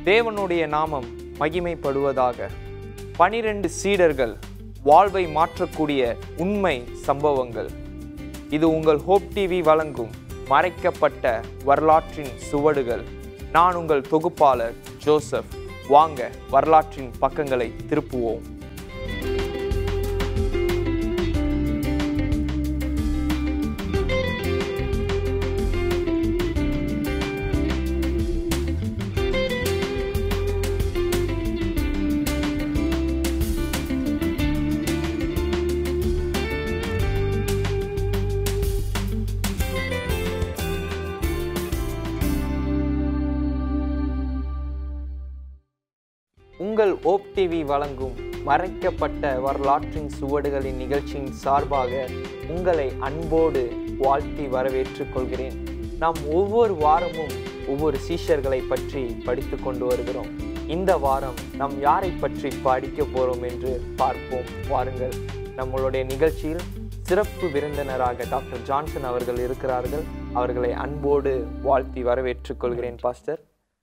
தேவனுடைய நாமம் மகிமைப்படுவதாக பனிரெண்டு சீடர்கள் வாழ்வை மாற்றக்கூடிய உண்மை சம்பவங்கள் இது உங்கள் ஹோப் டிவி வழங்கும் மறைக்கப்பட்ட வரலாற்றின் சுவடுகள் நான் உங்கள் தொகுப்பாளர் ஜோசப் வாங்க வரலாற்றின் பக்கங்களை திருப்புவோம் உங்கள் ஓப் டிவி வழங்கும் மறைக்கப்பட்ட வரலாற்றின் சுவடுகளின் நிகழ்ச்சியின் சார்பாக உங்களை அன்போடு வாழ்த்தி வரவேற்றுக் கொள்கிறேன் நாம் ஒவ்வொரு வாரமும் ஒவ்வொரு சீஷர்களை பற்றி படித்து கொண்டு வருகிறோம் இந்த வாரம் நாம் யாரை பற்றி படிக்க போறோம் என்று பார்ப்போம் வாருங்கள் நம்மளுடைய நிகழ்ச்சியில் சிறப்பு விருந்தினராக டாக்டர் ஜான்சன் அவர்கள் இருக்கிறார்கள் அவர்களை அன்போடு வாழ்த்தி வரவேற்றுக் கொள்கிறேன் பாஸ்டர்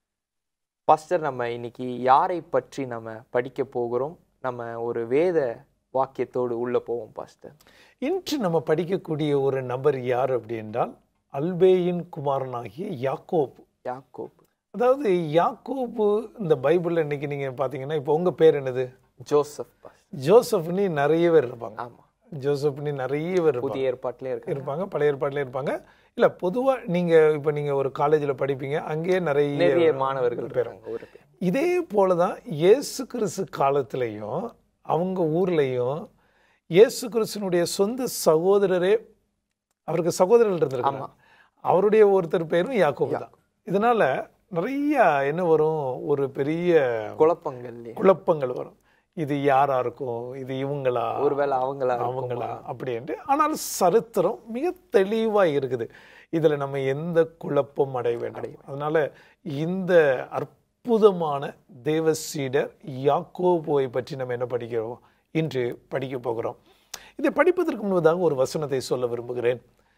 பாஸ்டர் நம்ம இன்னைக்கு யாரை பற்றி நம்ம படிக்க போகிறோம் நம்ம ஒரு வேத வாக்கியத்தோடு உள்ள போவோம் பாஸ்டர் இன்று நம்ம படிக்கக்கூடிய ஒரு நபர் யார் அப்படி என்றால் அல்பேயின் குமாரனாகிய யாக்கோப் யாக்கோப் அதாவது யாக்கோபு இந்த பைபிளில் இன்னைக்கு நீங்கள் பார்த்தீங்கன்னா இப்போ உங்கள் பேர் என்னது ஜோசப் பாஸ்டர் ஜோசப்னி நிறைய பேர் இருப்பாங்க ஆமா ஜோசப்னி நிறைய பேர் இருப்பாங்க புதிய ஏற்பாட்டிலே இருக்கு இருப்பாங்க பழைய ஏற்பாட்டில் இருப்பாங்க இல்லை பொதுவாக நீங்கள் இப்போ நீங்கள் ஒரு காலேஜில் படிப்பீங்க அங்கேயே நிறைய நிறைய மாணவர்கள் இருக்காங்க ஒரு பேர் இதே போல தான் இயேசு கிறிஸ்து காலத்திலையும் அவங்க ஊர்லேயும் இயேசு கிறிஸ்துனுடைய சொந்த சகோதரரே அவருக்கு சகோதரர்கள் இருந்திருக்காங்க அவருடைய ஒருத்தர் பேரும் யாக்கோபு தான் இதனால நிறைய என்ன வரும் ஒரு பெரிய குழப்பங்கள் குழப்பங்கள் வரும் இது யாரா இருக்கும் இது இவங்களா ஒருவேளை அவங்களா அவங்களா அப்படின்ட்டு ஆனால் சரித்திரம் மிக தெளிவா இருக்குது இதுல நம்ம எந்த குழப்பம் அடைய வேண்டாம் அதனால இந்த அற்புதமான தேவ சீடர் யாக்கோபுவை பற்றி நம்ம என்ன படிக்கிறோம் இன்று படிக்க போகிறோம் இதை படிப்பதற்கு முன்பதாக ஒரு வசனத்தை சொல்ல விரும்புகிறேன்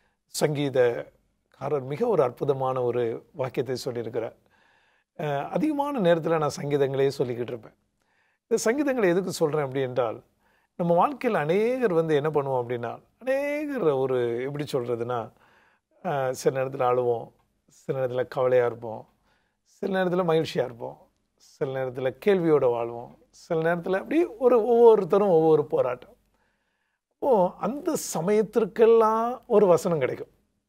சங்கீதக்காரர் மிக ஒரு அற்புதமான ஒரு வாக்கியத்தை சொல்லியிருக்கிறார் அஹ் அதிகமான நேரத்தில் நான் சங்கீதங்களே சொல்லிக்கிட்டு இருப்பேன் இந்த சங்கீதங்களை எதுக்கு சொல்கிறேன் அப்படி என்றால் நம்ம வாழ்க்கையில் அநேகர் வந்து என்ன பண்ணுவோம் அப்படின்னா அநேகர் ஒரு எப்படி சொல்கிறதுனா சில நேரத்தில் அழுவோம் சில நேரத்தில் கவலையாக இருப்போம் சில நேரத்தில் மகிழ்ச்சியாக இருப்போம் சில நேரத்தில் கேள்வியோடு வாழ்வோம் சில நேரத்தில் அப்படி ஒரு ஒவ்வொருத்தரும் ஒவ்வொரு போராட்டம் அப்போது அந்த சமயத்திற்கெல்லாம் ஒரு வசனம் கிடைக்கும்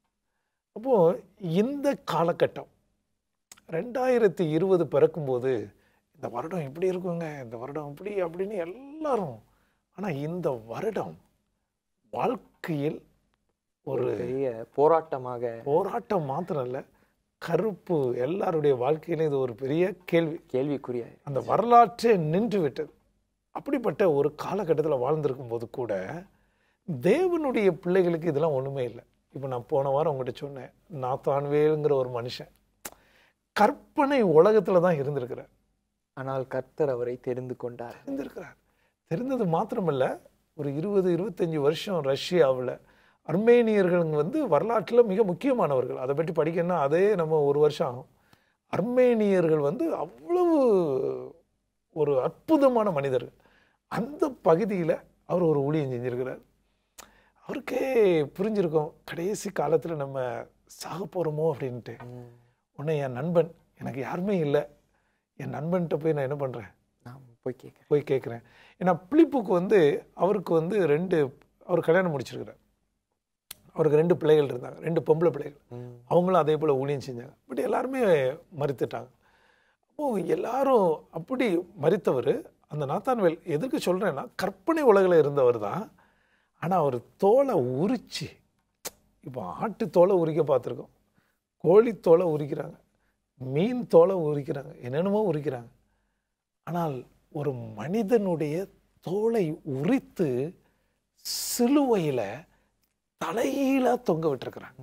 அப்போது இந்த காலகட்டம் ரெண்டாயிரத்தி இருபது பிறக்கும்போது இந்த வருடம் இப்படி இருக்குங்க இந்த வருடம் இப்படி அப்படின்னு எல்லாரும் ஆனால் இந்த வருடம் வாழ்க்கையில் ஒரு பெரிய போராட்டமாக போராட்டம் மாத்திரம் இல்லை கருப்பு எல்லாருடைய வாழ்க்கையிலும் இது ஒரு பெரிய கேள்வி கேள்விக்குரிய அந்த வரலாற்றே நின்று விட்டது அப்படிப்பட்ட ஒரு காலகட்டத்தில் வாழ்ந்திருக்கும் போது கூட தேவனுடைய பிள்ளைகளுக்கு இதெல்லாம் ஒன்றுமே இல்லை இப்போ நான் போன வாரம் உங்கள்கிட்ட சொன்னேன் நாத்தான்வேலுங்கிற ஒரு மனுஷன் கற்பனை உலகத்தில் தான் இருந்திருக்கிறார் ஆனால் கர்த்தர் அவரை தெரிந்து கொண்டார் தெரிந்திருக்கிறார் தெரிந்தது மாத்திரமல்ல ஒரு இருபது இருபத்தஞ்சி வருஷம் ரஷ்யாவில் அர்மேனியர்கள் வந்து வரலாற்றில் மிக முக்கியமானவர்கள் அதை பற்றி படிக்கணும்னா அதே நம்ம ஒரு வருஷம் ஆகும் அர்மேனியர்கள் வந்து அவ்வளவு ஒரு அற்புதமான மனிதர்கள் அந்த பகுதியில் அவர் ஒரு ஊழியம் செஞ்சிருக்கிறார் அவருக்கே புரிஞ்சிருக்கும் கடைசி காலத்தில் நம்ம சாக போகிறோமோ அப்படின்ட்டு உடனே என் நண்பன் எனக்கு யாருமே இல்லை என் நண்பன்கிட்ட போய் நான் என்ன பண்ணுறேன் நான் போய் கேட்க போய் கேட்குறேன் ஏன்னா பிலிப்புக்கு வந்து அவருக்கு வந்து ரெண்டு அவர் கல்யாணம் முடிச்சிருக்கிறார் அவருக்கு ரெண்டு பிள்ளைகள் இருந்தாங்க ரெண்டு பொம்பளை பிள்ளைகள் அவங்களும் அதே போல் ஊழியம் செஞ்சாங்க பட் எல்லாருமே மறித்துட்டாங்க அப்போ எல்லாரும் அப்படி மறித்தவர் அந்த நாத்தான்வேல் எதுக்கு சொல்கிறேன்னா கற்பனை உலகில் இருந்தவர் தான் ஆனால் அவர் தோலை உரிச்சு இப்போ ஆட்டு தோலை உரிக்க பார்த்துருக்கோம் கோழி தோலை உரிக்கிறாங்க மீன் தோலை உரிக்கிறாங்க என்னென்னமோ உரிக்கிறாங்க ஆனால் ஒரு மனிதனுடைய தோலை உரித்து சிலுவையில் தலையில தொங்க விட்டுருக்கிறாங்க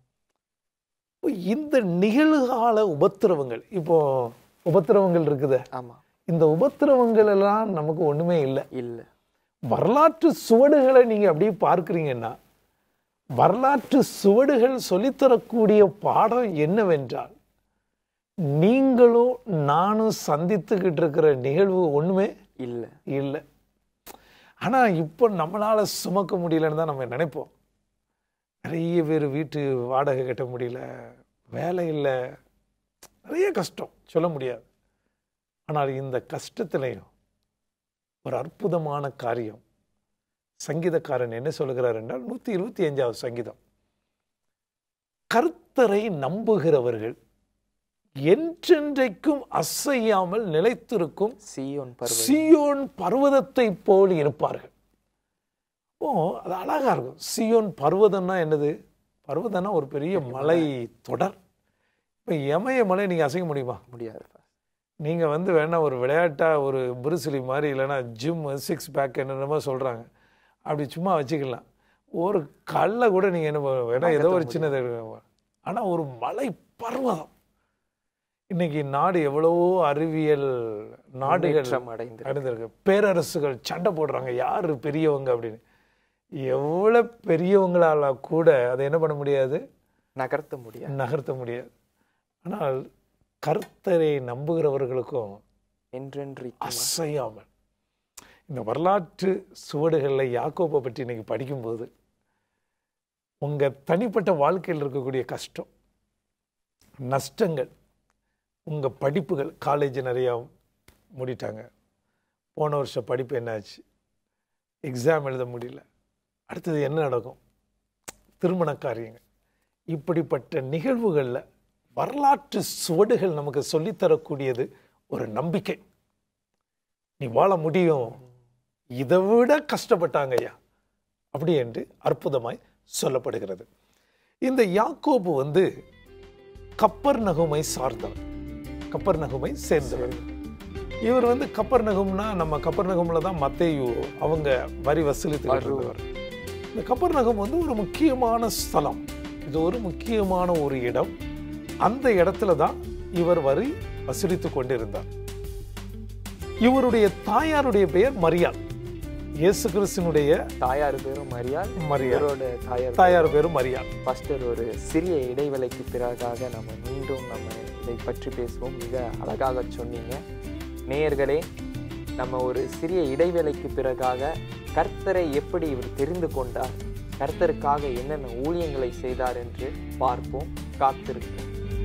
இப்போ இந்த நிகழ்கால உபத்திரவங்கள் இப்போ உபத்திரவங்கள் இருக்குது ஆமா இந்த உபத்திரவங்கள் எல்லாம் நமக்கு ஒண்ணுமே இல்லை இல்ல வரலாற்று சுவடுகளை நீங்க அப்படியே பார்க்குறீங்கன்னா வரலாற்று சுவடுகள் சொல்லித்தரக்கூடிய பாடம் என்னவென்றால் நீங்களும் நானும் சந்தித்துக்கிட்டு இருக்கிற நிகழ்வு ஒண்ணுமே இல்லை இல்லை ஆனா இப்போ நம்மளால சுமக்க முடியலன்னு தான் நம்ம நினைப்போம் நிறைய பேர் வீட்டு வாடகை கட்ட முடியல வேலை இல்லை நிறைய கஷ்டம் சொல்ல முடியாது ஆனால் இந்த கஷ்டத்திலையும் ஒரு அற்புதமான காரியம் சங்கீதக்காரன் என்ன சொல்லுகிறார் என்றால் நூற்றி இருபத்தி அஞ்சாவது சங்கீதம் கர்த்தரை நம்புகிறவர்கள் என்றென்றைக்கும் அசையாமல் நிலைத்திருக்கும் சியோன் பருவம் சியோன் பர்வதத்தை போல் இருப்பார்கள் ஓ அது அழகா இருக்கும் சியோன் பர்வதம்னா என்னது பர்வதம்னா ஒரு பெரிய மலை தொடர் இப்போ எமய மலை நீங்கள் அசைக்க முடியுமா முடியாது நீங்கள் வந்து வேணா ஒரு விளையாட்டா ஒரு புருசிலி மாதிரி இல்லைன்னா ஜிம் சிக்ஸ் பேக் என்னென்னமோ சொல்கிறாங்க அப்படி சும்மா வச்சுக்கலாம் ஒரு கல்லை கூட நீங்கள் என்ன பண்ண- வேணா ஏதோ ஒரு சின்னது ஆனால் ஒரு மலை பர்வதம் இன்னைக்கு நாடு எவ்வளவோ அறிவியல் நாடுகள் முன்னேற்றம் அடைந்து அடைந்திருக்கு பேரரசுகள் சண்டை போடுறாங்க யார் பெரியவங்க அப்படின்னு எவ்வளோ பெரியவங்களால கூட அதை என்ன பண்ண முடியாது நகர்த்த முடியாது நகர்த்த முடியாது ஆனால் கர்த்தரை நம்புகிறவர்களுக்கும் என்றென்றைக்கும் அசையாமல் இந்த வரலாற்று சுவடுகளில் யாக்கோப்பை பற்றி இன்னைக்கு படிக்கும்போது உங்கள் தனிப்பட்ட வாழ்க்கையில் இருக்கக்கூடிய கஷ்டம் நஷ்டங்கள் உங்கள் படிப்புகள் காலேஜ் நிறையா மூடிட்டாங்க போன வருஷம் படிப்பு என்னாச்சு எக்ஸாம் எழுத முடியல அடுத்தது என்ன நடக்கும் திருமண காரியங்கள் இப்படிப்பட்ட நிகழ்வுகளில் வரலாற்று சுவடுகள் நமக்கு சொல்லித்தரக்கூடியது ஒரு நம்பிக்கை நீ வாழ முடியும் இதை விட கஷ்டப்பட்டாங்க ஐயா அப்படி என்று அற்புதமாய் சொல்லப்படுகிறது இந்த யாக்கோபு வந்து கப்பர் நகுமை சார்ந்தவர் கப்பர் நகுமை சேர்ந்தவர் இவர் வந்து கப்பர் நகும்னா நம்ம கப்பர் நகும்ல தான் மத்தேயு அவங்க வரி வசூலித்து இருந்தவர் இந்த கப்பர் நகம் வந்து ஒரு முக்கியமான ஸ்தலம் இது ஒரு முக்கியமான ஒரு இடம் அந்த இடத்துல தான் இவர் வரி வசூலித்து கொண்டிருந்தார் இவருடைய தாயாருடைய பெயர் மரியாள் இயேசு கிறிஸ்தினுடைய தாயார் பேரும் மரியாள் மரியாள் இவரோட தாயார் தாயார் பேரும் மரியாள் பாஸ்டர் ஒரு சிறிய இடைவேளைக்கு பிறகாக நம்ம மீண்டும் நம்ம இதை பற்றி பேசுவோம் மிக அழகாக சொன்னீங்க நேயர்களே நம்ம ஒரு சிறிய இடைவேளைக்கு பிறகாக கர்த்தரை எப்படி இவர் தெரிந்து கொண்டார் கர்த்தருக்காக என்னென்ன ஊழியங்களை செய்தார் என்று பார்ப்போம் காத்திருப்போம்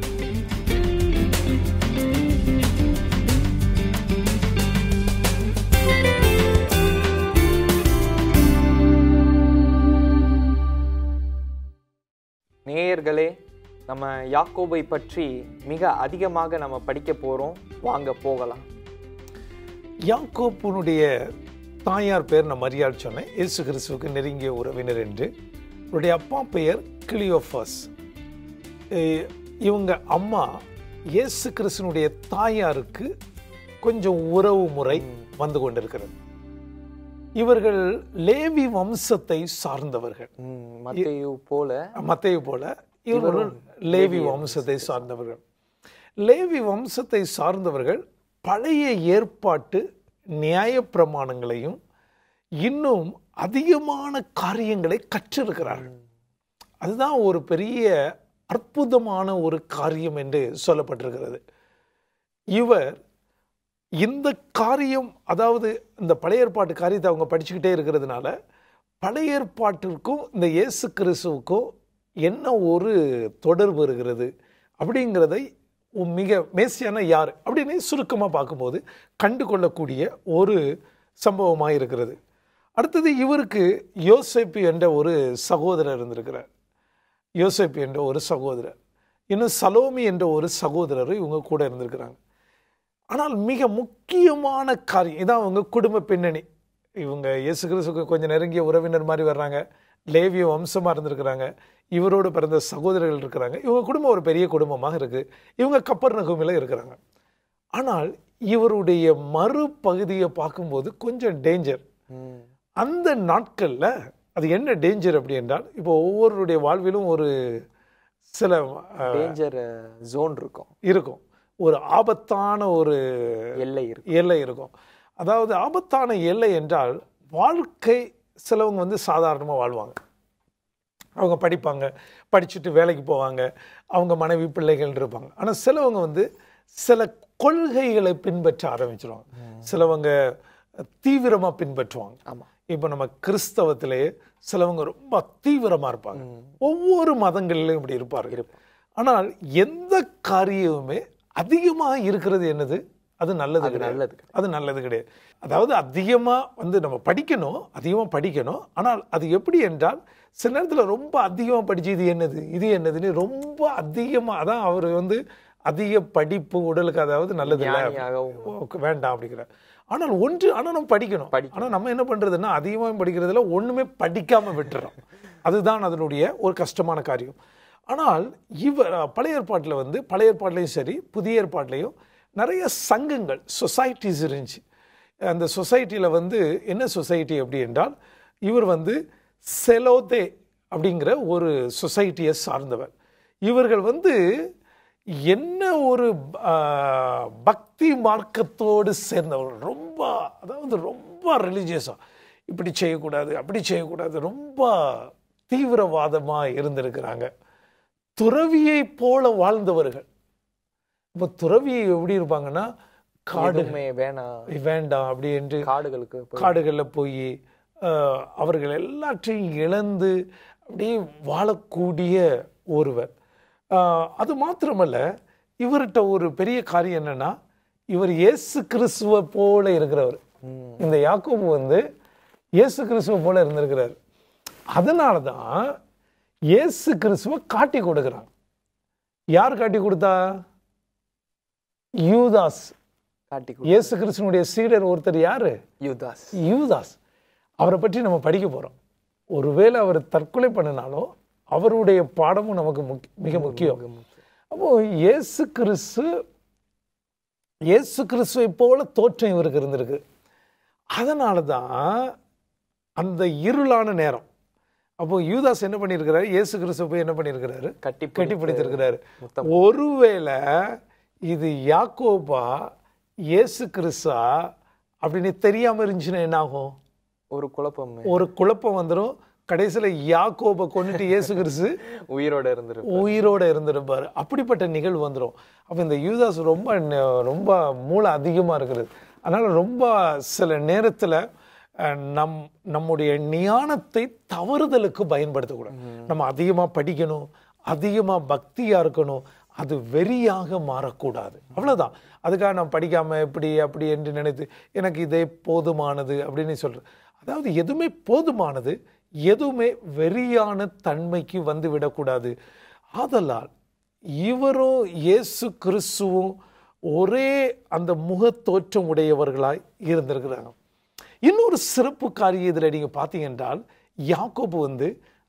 நேயர்களே நம்ம யாக்கோபை பற்றி மிக அதிகமாக நம்ம படிக்க போறோம் வாங்க போகலாம் யாக்கோப்புனுடைய தாயார் பேர் நான் மரியாள் சொன்னேன் இயேசு கிறிஸ்துவுக்கு நெருங்கிய உறவினர் என்று இவருடைய அப்பா பெயர் கிளியோஃபஸ் எ- இவங்க அம்மா இயேசு கிறிஸ்துனுடைய தாயாருக்கு கொஞ்சம் உறவு முறை வந்து கொண்டிருக்கிறது இவர்கள் லேவி வம்சத்தை சார்ந்தவர்கள் ம், மத்தேயு போல மத்தேயு போல இவர்கள் லேவி வம்சத்தை சார்ந்தவர்கள் லேவி வம்சத்தை சார்ந்தவர்கள் பழைய ஏற்பாட்டு நியாயப்பிரமாணங்களையும் இன்னும் அதிகமான காரியங்களை கற்றிருக்கிறார்கள் அதுதான் ஒரு பெரிய அற்புதமான ஒரு காரியம் என்று சொல்லப்பட்டிருக்கிறது இவர் இந்த காரியம் அதாவது இந்த பழைய ஏற்பாட்டு காரியத்தை அவங்க படிச்சுக்கிட்டே இருக்கிறதுனால பழைய ஏற்பாட்டிற்கும் இந்த இயேசு கிறிஸ்துவுக்கும் என்ன ஒரு தொடர்பு இருக்கிறது அப்படிங்கிறதை உ- மிக மேசியான யார் அப்படின்னு சுருக்கமாக பார்க்கும்போது கண்டு கொள்ளக்கூடிய ஒரு சம்பவமாக இருக்கிறது அடுத்தது இவருக்கு யோசேப்பு என்ற ஒரு சகோதரர் இருந்திருக்கிறார் யோசேப்பு என்ற ஒரு சகோதரர் இன்னும் சலோமி என்ற ஒரு சகோதரர் இவங்க கூட இருந்திருக்கிறாங்க ஆனால் மிக முக்கியமான காரியம் இதான் அவங்க குடும்ப பின்னணி இவங்க இயேசு கிறிஸ்துக்கு கொஞ்சம் நெருங்கிய உறவினர் மாதிரி வர்றாங்க லேவிய வம்சமாக இருந்திருக்கிறாங்க இவரோடு பிறந்த சகோதரர்கள் இருக்கிறாங்க இவங்க குடும்பம் ஒரு பெரிய குடும்பமாக இருக்குது இவங்க கப்பர் நகுமில் இருக்கிறாங்க ஆனால் இவருடைய மறுபகுதியை பார்க்கும்போது கொஞ்சம் டேஞ்சர் ம், அந்த நாட்களில் அது என்ன டேஞ்சர் அப்படி என்றால் இப்போ ஒவ்வொருடைய வாழ்விலும் ஒரு சில அஹ், டேஞ்சர் ஜோன் இருக்கும் இருக்கும் ஒரு ஆபத்தான ஒரு எல்லை இருக்கும் எல்லை இருக்கும் அதாவது ஆபத்தான எல்லை என்றால் வாழ்க்கை சிலவங்க வந்து சாதாரணமாக வாழ்வாங்க அவங்க படிப்பாங்க படிச்சுட்டு வேலைக்கு போவாங்க அவங்க மனைவி பிள்ளைகள் இருப்பாங்க ஆனால் சிலவங்க வந்து சில கொள்கைகளை பின்பற்ற ஆரம்பிச்சிருவாங்க சிலவங்க தீவிரமாக பின்பற்றுவாங்க ஆமா இப்போ நம்ம கிறிஸ்தவத்திலே சிலவங்க ரொம்ப தீவிரமா இருப்பாங்க ஒவ்வொரு மதங்களிலும் இப்படி இருப்பார்கள் ஆனால் எந்த காரியமுமே அதிகமாக இருக்கிறது என்னது அது நல்லது கிடையாது நல்லது அது நல்லது கிடையாது அதாவது அதிகமாக வந்து நம்ம படிக்கணும் அதிகமாக படிக்கணும் ஆனால் அது எப்படி என்றால் சில நேரத்தில் ரொம்ப அதிகமாக படிச்சு இது என்னது இது என்னதுன்னு ரொம்ப அதிகமாக அதான் அவர் வந்து அதிக படிப்பு உடலுக்கு அதாவது நல்லது இல்லை ஞானியாகவும் ஓ, வேண்டாம் அப்படிங்கிற ஆனால் ஒன்று ஆனால் நம்ம படிக்கணும் ஆனால் நம்ம என்ன பண்றதுன்னா அதிகமாக படிக்கிறதுல ஒண்ணுமே படிக்காம விட்டுறோம் அதுதான் அதனுடைய ஒரு கஷ்டமான காரியம் ஆனால் இவர் பழைய ஏற்பாட்டில் வந்து பழைய ஏற்பாட்லையும் சரி புதிய ஏற்பாட்லையும் நிறைய சங்கங்கள் சொசைட்டிஸ் இருந்துச்சு அந்த சொசைட்டியில் வந்து என்ன சொசைட்டி அப்படி என்றால் இவர் வந்து செலோதே அப்படிங்கிற ஒரு சொசைட்டியை சார்ந்தவர் இவர்கள் வந்து என்ன ஒரு ஆ, பக்தி மார்க்கத்தோடு சேர்ந்தவர் ரொம்ப அதாவது ரொம்ப ரிலீஜியஸாக இப்படி செய்யக்கூடாது அப்படி செய்யக்கூடாது ரொம்ப தீவிரவாதமாக இருந்திருக்கிறாங்க துறவியை போல வாழ்ந்தவர்கள் இப்போ துறவி எப்படி இருப்பாங்கன்னா காடு எதுவுமே வேணாம் வேண்டாம் அப்படி என்று காடுகளுக்கு போய் காடுகளில் போய் அஹ், அவர்கள் எல்லாற்றையும் இழந்து அப்படியே வாழக்கூடிய ஒருவர் அஹ், அது மாத்திரமல்ல இவர்கிட்ட ஒரு பெரிய காரியம் என்னன்னா இவர் இயேசு கிறிஸ்துவ போல இருக்கிறவர் ம். இந்த யாக்கோபு வந்து இயேசு கிறிஸ்துவ போல இருந்திருக்கிறார் அதனால தான் இயேசு கிறிஸ்துவ காட்டி கொடுக்குறாங்க யார் காட்டி கொடுத்தா யூதாஸ் காட்டி கொடு. இயேசு கிறிஸ்துவனுடைய சீடர் ஒருத்தர் யாரு யூதாஸ் யூதாஸ் அவரை பற்றி நம்ம படிக்க போறோம் ஒருவேளை அவர் தற்கொலை பண்ணினாலும் அவருடைய பாடமும் நமக்கு முக்கிய- மிக முக்கியம் அப்போ இயேசு கிறிஸ்து இயேசு கிறிஸ்துவை போல தோற்றம் இவருக்கு இருந்திருக்கு அதனால தான் அந்த இருளான நேரம் அப்போ யூதாஸ் என்ன பண்ணியிருக்கிறாரு இயேசு கிறிஸ்துவ போய் என்ன பண்ணியிருக்கிறாரு கட்டி கட்டி பிடித்திருக்கிறாரு முத்தம். ஒருவேளை இது யாக்கோபா இயேசு கிறிஸ்தா அப்படின்னு தெரியாம இருந்துச்சுன்னா என்ன ஆகும் ஒரு குழப்பம் ஒரு குழப்பம் வந்துடும் கடைசியில யாக்கோபை கொண்டுட்டு இயேசு கிறிஸ்து உயிரோட இருந்திருக்கும் உயிரோட இருந்திருப்பாரு அப்படிப்பட்ட நிகழ்வு வந்துடும் அப்ப இந்த யூதாஸ் ரொம்ப ந- ரொம்ப மூளை அதிகமா இருக்கிறது அதனால ரொம்ப சில நேரத்துல அஹ், நம் நம்முடைய ஞானத்தை தவறுதலுக்கு பயன்படுத்தக்கூடாது நம்ம அதிகமா படிக்கணும் அதிகமா பக்தியா இருக்கணும் அது வெறியாக மாறக்கூடாது அவ்வளவுதான் அதுக்காக நான் படிக்காம இப்படி அப்படி என்று நினைத்து எனக்கு இதே போதுமானது அப்படின்னு சொல்றேன் அதாவது எதுவுமே போதுமானது எதுவுமே வெறியான தன்மைக்கு வந்து விடக்கூடாது ஆதலால் இவரும் இயேசு கிறிஸ்துவும் ஒரே அந்த முகத்தோற்றம் உடையவர்களாய் இருந்திருக்கிறாங்க இன்னொரு சிறப்பு காரியம் இதில் நீங்கள் பார்த்தீங்க என்றால் யாக்கோபு வந்து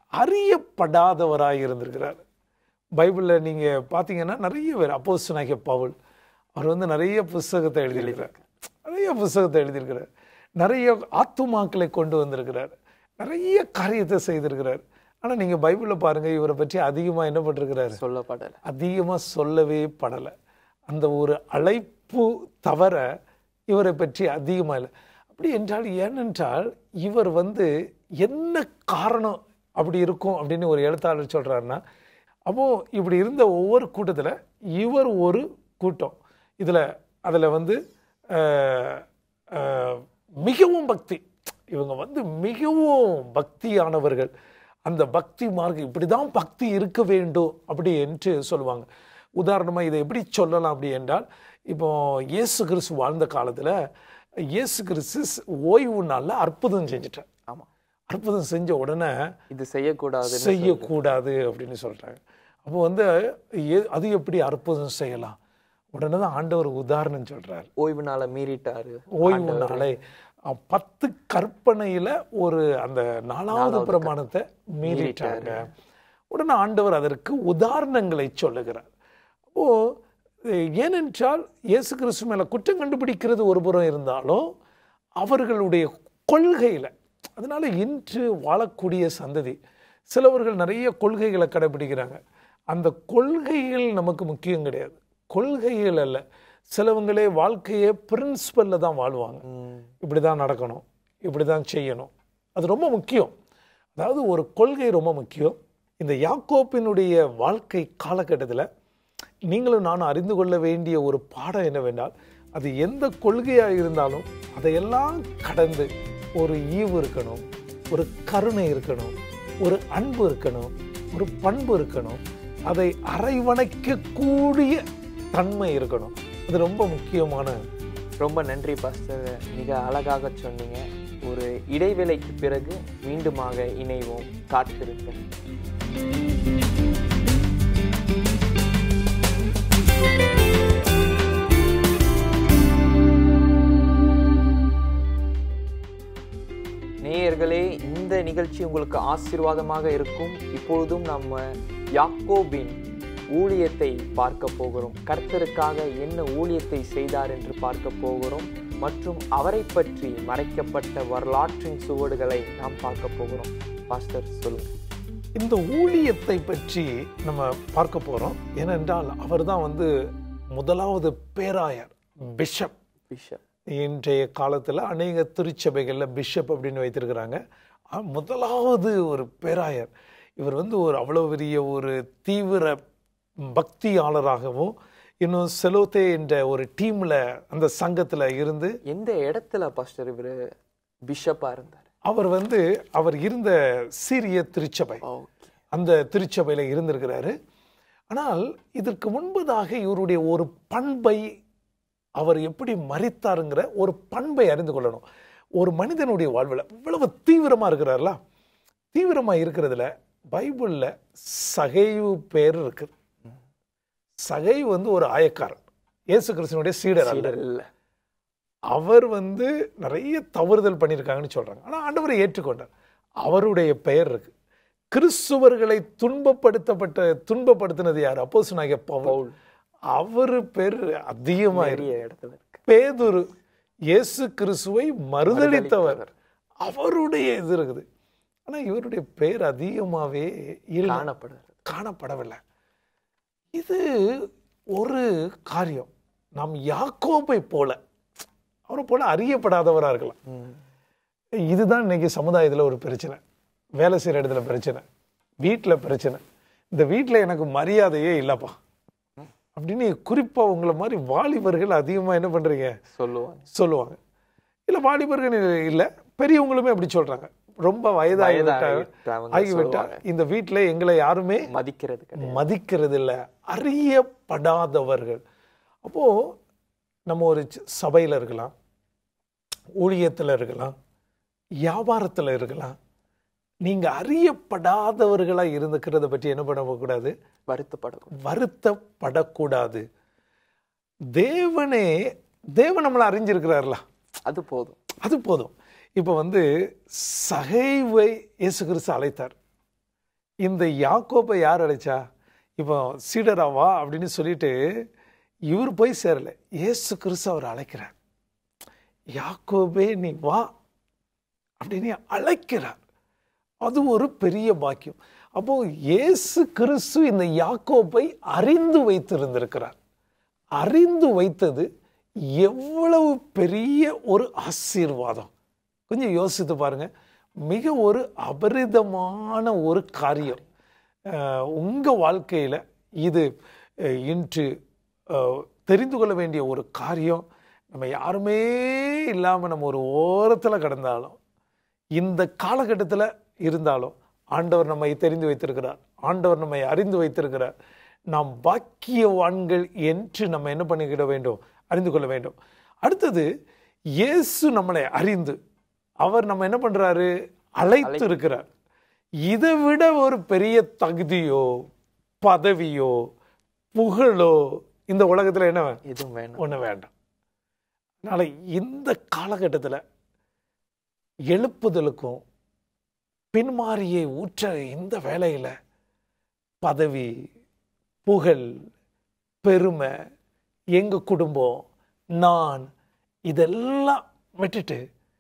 அறியப்படாதவராய் இருந்திருக்கிறார் பைபிளில் நீங்கள் பார்த்தீங்கன்னா நிறைய பேர் அப்போஸ்தலனாகிய பவுல் அவர் வந்து நிறைய புஸ்தகத்தை எழுதியிருக்கிறார் நிறைய புஸ்தகத்தை எழுதியிருக்கிறார் நிறைய ஆத்துமாக்களை கொண்டு வந்திருக்கிறார் நிறைய காரியத்தை செய்திருக்கிறார் ஆனால் நீங்கள் பைபிளில் பாருங்கள் இவரை பற்றி அதிகமாக என்ன பண்ணிருக்கிறாரு சொல்லப்படல அதிகமாக சொல்லவே படலை அந்த ஒரு அழைப்பு தவிர இவரை பற்றி அதிகமாக இல்லை அப்படி என்றால் ஏனென்றால் இவர் வந்து என்ன காரணம் அப்படி இருக்கும் அப்படின்னு ஒரு எழுத்தாளர் சொல்றாருன்னா அப்போ இப்படி இருந்த ஒவ்வொரு கூட்டத்தில் இவர் ஒரு கூட்டம் இதில் அதில் வந்து அஹ், அஹ், மிகவும் பக்தி இவங்க வந்து மிகவும் பக்தியானவர்கள் அந்த பக்தி மார்க்கம் இப்படி தான் பக்தி இருக்க வேண்டும் அப்படி என்று சொல்லுவாங்க உதாரணமாக இதை எப்படி சொல்லலாம் அப்படி என்றால் இப்போ இயேசு கிறிஸ்து வாழ்ந்த காலத்தில் இயேசு கிறிஸ்து ஓய்வு நாளில் அற்புதம் செஞ்சுட்டார் ஆமா அற்புதம் செஞ்ச உடனே இது செய்யக்கூடாது செய்யக்கூடாது அப்படின்னு சொல்றாங்க அப்போ வந்து எ- அது எப்படி அற்புதம் செய்யலாம் உடனே தான் ஆண்டவர் உதாரணம் சொல்றாரு ஓய்வு நாளை மீறிட்டாரு ஓய்வு நாளை அஹ், பத்து கற்பனையில ஒரு அந்த நாலாவது பிரமாணத்தை மீறிட்டாங்க உடனே ஆண்டவர் அதற்கு உதாரணங்களை சொல்லுகிறார் அப்போ அஹ், ஏனென்றால் இயேசு கிறிஸ்து மேல குற்றம் கண்டுபிடிக்கிறது ஒரு புறம் இருந்தாலும் அவர்களுடைய கொள்கையில அதனால இன்று வாழக்கூடிய சந்ததி சிலவர்கள் நிறைய கொள்கைகளை கடைபிடிக்கிறாங்க அந்த கொள்கைகள் நமக்கு முக்கியம் கிடையாது கொள்கைகள் அல்ல சிலவங்களே வாழ்க்கையை பிரின்சிபல்ல தான் வாழ்வாங்க ம், இப்படி தான் நடக்கணும் இப்படி தான் செய்யணும் அது ரொம்ப முக்கியம் அதாவது ஒரு கொள்கை ரொம்ப முக்கியம் இந்த யாக்கோப்பினுடைய வாழ்க்கை காலகட்டத்தில் நீங்களும் நானும் அறிந்து கொள்ள வேண்டிய ஒரு பாடம் என்னவென்றால் அது எந்த கொள்கையாக இருந்தாலும் அதையெல்லாம் கடந்து ஒரு ஈவு இருக்கணும் ஒரு கருணை இருக்கணும் ஒரு அன்பு இருக்கணும் ஒரு பண்பு இருக்கணும் அதை அரைவணைக்க கூடிய தன்மை இருக்கணும் அது ரொம்ப முக்கியமான ரொம்ப நன்றி பாஸ்டர் மிக அழகாக சொன்னீங்க ஒரு இடைவேளைக்கு பிறகு மீண்டுமாக இணைவோம் காத்திருப்பேன் நேயர்களே இந்த நிகழ்ச்சி உங்களுக்கு ஆசீர்வாதமாக இருக்கும் இப்பொழுதும் நம்ம யாக்கோபின் ஊழியத்தை பார்க்க போகிறோம் கர்த்தருக்காக என்ன ஊழியத்தை செய்தார் என்று பார்க்க போகிறோம் மற்றும் அவரை பற்றி மறைக்கப்பட்ட வரலாற்றின் சுவடுகளை நாம் பார்க்க போகிறோம் பாஸ்டர் சொல்லுங்க இந்த ஊழியத்தை பற்றி நம்ம பார்க்க போகிறோம் ஏனென்றால் அவர் தான் வந்து முதலாவது பேராயர் பிஷப் பிஷப் இன்றைய காலத்தில் அநேக திருச்சபைகளில் பிஷப் அப்படின்னு வைத்திருக்கிறாங்க அஹ் முதலாவது ஒரு பேராயர் இவர் வந்து ஒரு அவ்வளோ பெரிய ஒரு தீவிர பக்தியாளராகவும் இன்னும் செலோத்தே என்ற ஒரு டீமில் அந்த சங்கத்தில் இருந்து எந்த இடத்துல பாஸ்டர் இவர் பிஷப்பா இருந்தார் அவர் வந்து அவர் இருந்த சீரிய திருச்சபை ஓகே அந்த திருச்சபையில் இருந்திருக்கிறாரு ஆனால் இதற்கு முன்பதாக இவருடைய ஒரு பண்பை அவர் எப்படி மறித்தாருங்கிற ஒரு பண்பை அறிந்து கொள்ளணும் ஒரு மனிதனுடைய வாழ்வில் இவ்வளவு தீவிரமாக இருக்கிறார்ல தீவிரமாக இருக்கிறதுல பைபிளில் சகைவு பேர் இருக்குது சகைவு வந்து ஒரு ஆயக்காரன் இயேசு கிறிஸ்துவனுடைய சீடர் அல்ல இல்ல அவர் வந்து நிறைய தவறுதல் பண்ணியிருக்காங்கன்னு சொல்றாங்க ஆனால் ஆண்டவரை ஏற்றுக்கொண்டார் அவருடைய பெயர் இருக்கு கிறிஸ்துவர்களை துன்பப்படுத்தப்பட்ட துன்பப்படுத்தினது யார் அப்போ சொன்னாங்க பவுல் பவுல் அவர் பேர் அதிகமா இருக்கு பெரிய இடத்துல இருக்கு பேதுரு இயேசு கிறிஸ்துவை மறுதளித்தவர் மறுதலித்தவர். அவருடைய இது இருக்குது ஆனா இவருடைய பெயர் அதிகமாவே இல்லை காணப்படுகிறது காணப்படவில்லை இது ஒரு காரியம் நாம் யாக்கோபை போல அவரை போல அறியப்படாதவரா இருக்கலாம் ம். இதுதான் இன்னைக்கு சமுதாயத்துல ஒரு பிரச்சனை வேலை செய்யற இடத்துல பிரச்சனை வீட்டுல பிரச்சனை இந்த வீட்டுல எனக்கு மரியாதையே இல்லப்பா அப்படின்னு குறிப்பா உங்களை மாதிரி வாலிபர்கள் அதிகமா என்ன பண்றீங்க சொல்லுவாங்க சொல்லுவாங்க இல்ல வாலிபர்கள் இல்ல பெரியவங்களுமே அப்படி சொல்றாங்க ரொம்ப வயதாகிவிட்டா வயதாகிவிட்டவங்க ஆகிவிட்டா இந்த வீட்டுல எங்களை யாருமே மதிக்கிறது கிடையாது மதிக்கிறது இல்ல அறியப்படாதவர்கள் அப்போ நம்ம ஒரு சி- சபையில இருக்கலாம் ஊழியத்துல இருக்கலாம் வியாபாரத்துல இருக்கலாம் நீங்க அறியப்படாதவர்களா இருந்துக்கிறத பற்றி என்ன பண்ணக்கூடாது வருத்தப்படக்கூடாது வருத்தப்படக்கூடாது தேவனே தேவன் நம்மளை அறிஞ்சிருக்கிறார்ல அது போதும் அது போதும் இப்போ வந்து சகைவை இயேசு கிறிஸ்து அழைத்தார் இந்த யாக்கோப்பை யார் அழைச்சா இப்போ சீடரா வா அப்படின்னு சொல்லிட்டு இவர் போய் சேரல இயேசு கிறிஸ்து அவர் அழைக்கிறார் யாக்கோபே நீ வா அப்படின்னு அழைக்கிறார் அது ஒரு பெரிய பாக்கியம் அப்போ இயேசு கிறிஸ்து இந்த யாக்கோப்பை அறிந்து வைத்திருந்திருக்கிறார் அறிந்து வைத்தது எவ்வளவு பெரிய ஒரு ஆசீர்வாதம் கொஞ்சம் யோசித்து பாருங்க மிக ஒரு அபரிதமான ஒரு காரியம் அஹ், உங்க வாழ்க்கையில இது அஹ், இன்று அஹ், தெரிந்து கொள்ள வேண்டிய ஒரு காரியம் நம்ம யாருமே இல்லாம நம்ம ஒரு ஓரத்துல கடந்தாலும் இந்த காலகட்டத்தில் இருந்தாலும் ஆண்டவர் நம்மை தெரிந்து வைத்திருக்கிறார் ஆண்டவர் நம்மை அறிந்து வைத்திருக்கிறார் நாம் பாக்கியவான்கள் என்று நம்ம என்ன பண்ணிக்கிட வேண்டும் அறிந்து கொள்ள வேண்டும் அடுத்தது இயேசு நம்மளை அறிந்து அவர் நம்ம என்ன பண்றாரு அழைத்து இருக்கிறார் இதை விட ஒரு பெரிய தகுதியோ பதவியோ புகழோ இந்த உலகத்துல என்ன எதுவும் வேணும் ஒண்ணு வேண்டாம் அதனால இந்த காலகட்டத்துல எழுப்புதலுக்கும் பின்மாரியை ஊற்ற இந்த வேலையில பதவி புகழ் பெருமை எங்க குடும்பம் நான் இதெல்லாம் விட்டுட்டு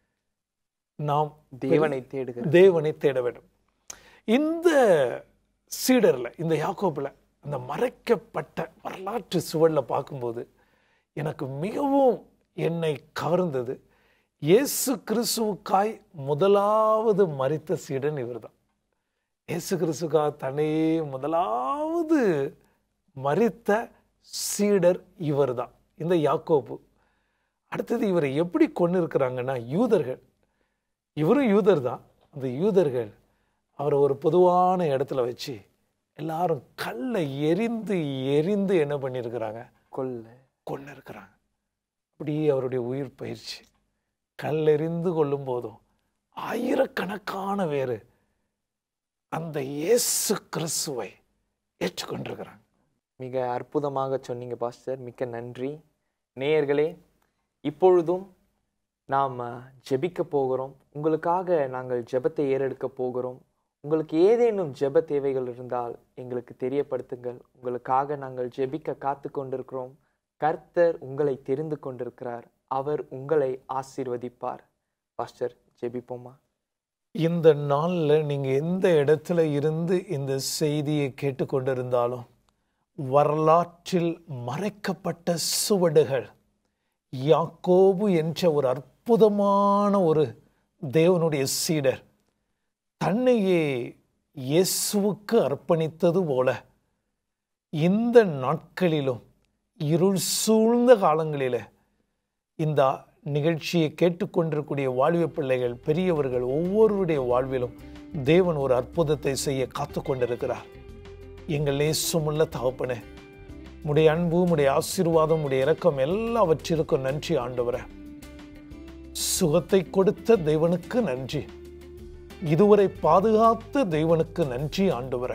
நாம் தேவனை தேடுகிற தேவனை தேட வேண்டும் இந்த சீடர்ல இந்த யாக்கோப்புல அந்த மறைக்கப்பட்ட வரலாற்று சுவல்ல பார்க்கும்போது எனக்கு மிகவும் என்னை கவர்ந்தது இயேசு கிறிஸ்துவுக்காய் முதலாவது மரித்த சீடன் இவர்தான் இயேசு கிறிஸ்துக்காக தன்னையே முதலாவது மரித்த சீடர் இவர்தான் இந்த யாக்கோபு அடுத்தது இவரை எப்படி கொண்டு இருக்கிறாங்கன்னா யூதர்கள் இவரும் யூதர் தான் அந்த யூதர்கள் அவரை ஒரு பொதுவான இடத்துல வச்சு எல்லாரும் கல்லை எரிந்து எரிந்து என்ன பண்ணியிருக்கிறாங்க கொல்ல கொண்டு இருக்கிறாங்க அப்படியே அவருடைய உயிர் பயிற்சி கல்லெறிந்து கொள்ளும் போதும் ஆயிரக்கணக்கான பேர் அந்த இயேசு கிறிஸ்துவை ஏற்றுக்கொண்டிருக்கிறாங்க மிக அற்புதமாக சொன்னீங்க பாஸ்டர் மிக்க நன்றி நேயர்களே இப்பொழுதும் நாம் ஜெபிக்க போகிறோம் உங்களுக்காக நாங்கள் ஜெபத்தை ஏறெடுக்க போகிறோம் உங்களுக்கு ஏதேனும் ஜெப தேவைகள் இருந்தால் எங்களுக்கு தெரியப்படுத்துங்கள் உங்களுக்காக நாங்கள் ஜெபிக்க காத்து கொண்டிருக்கிறோம் கர்த்தர் உங்களை தெரிந்து கொண்டிருக்கிறார் அவர் உங்களை ஆசீர்வதிப்பார் பாஸ்டர் ஜெபிப்போமா இந்த நாளில் நீங்கள் எந்த இடத்துல இருந்து இந்த செய்தியை கேட்டுக்கொண்டிருந்தாலும் வரலாற்றில் மறைக்கப்பட்ட சுவடுகள் யாக்கோபு என்ற ஒரு அற்புதமான ஒரு தேவனுடைய சீடர் தன்னையே இயேசுவுக்கு அர்ப்பணித்தது போல இந்த நாட்களிலும் இருள் சூழ்ந்த காலங்களிலே இந்த நிகழ்ச்சியை கேட்டுக்கொண்டிருக்கூடிய வாழ்வு பிள்ளைகள் பெரியவர்கள் ஒவ்வொருவருடைய வாழ்விலும் தேவன் ஒரு அற்புதத்தை செய்ய காத்து கொண்டிருக்கிறார் எங்கள் நேசமுள்ள தகப்பனே உடைய அன்பு உடைய ஆசீர்வாதம் உடைய இரக்கம் எல்லாவற்றிற்கும் நன்றி ஆண்டவரே சுகத்தை கொடுத்த தேவனுக்கு நன்றி இதுவரை பாதுகாத்த தேவனுக்கு நன்றி ஆண்டவரே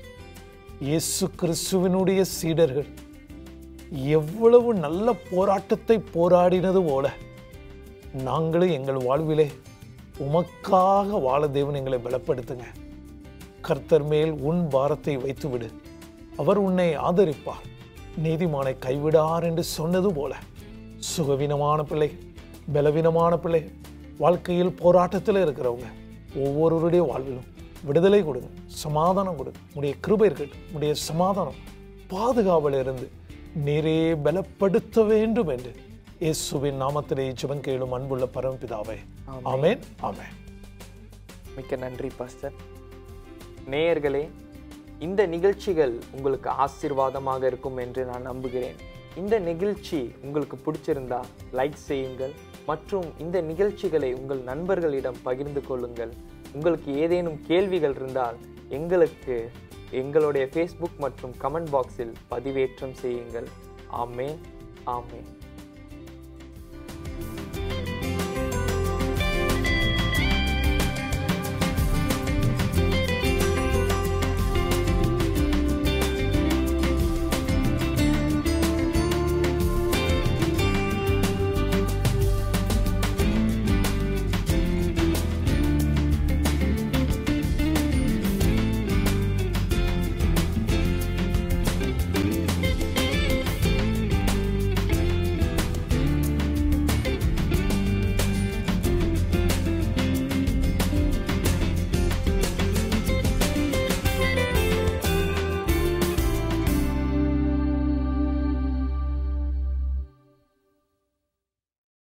இயேசு கிறிஸ்துவினுடைய சீடர்கள் எவ்வளவு நல்ல போராட்டத்தை போராடினது போல நாங்களும் எங்கள் வாழ்விலே உமக்காக வாழ தேவன் எங்களை பலப்படுத்துங்க கர்த்தர் மேல் உன் பாரத்தை வைத்துவிடு அவர் உன்னை ஆதரிப்பார் நீதிமானை கைவிடார் என்று சொன்னது போல சுகவீனமான பிள்ளை பலவீனமான பிள்ளை வாழ்க்கையில் போராட்டத்தில் இருக்கிறவங்க ஒவ்வொருவருடைய வாழ்விலும் விடுதலை கொடுங்க சமாதானம் கொடுங்க உடைய கிருபை இருக்கட்டும் உடைய சமாதானம் பாதுகாவல் இருந்து நீரே பலப்படுத்த வேண்டும் என்று இயேசுவின் நாமத்திலே ஜெபம் கேளும் அன்புள்ள பரமபிதாவே ஆமென் ஆமென் மிக்க நன்றி பாஸ்டர் நேயர்களே இந்த நிகழ்ச்சிகள் உங்களுக்கு ஆசீர்வாதமாக இருக்கும் என்று நான் நம்புகிறேன் இந்த நிகழ்ச்சி உங்களுக்கு பிடிச்சிருந்தா லைக் செய்யுங்கள் மற்றும் இந்த நிகழ்ச்சிகளை உங்கள் நண்பர்களிடம் பகிர்ந்து கொள்ளுங்கள் உங்களுக்கு ஏதேனும் கேள்விகள் இருந்தால் எங்களுக்கு எங்களுடைய ஃபேஸ்புக் மற்றும் கமெண்ட் பாக்ஸில் பதிவேற்றம் செய்யுங்கள் ஆமே ஆமே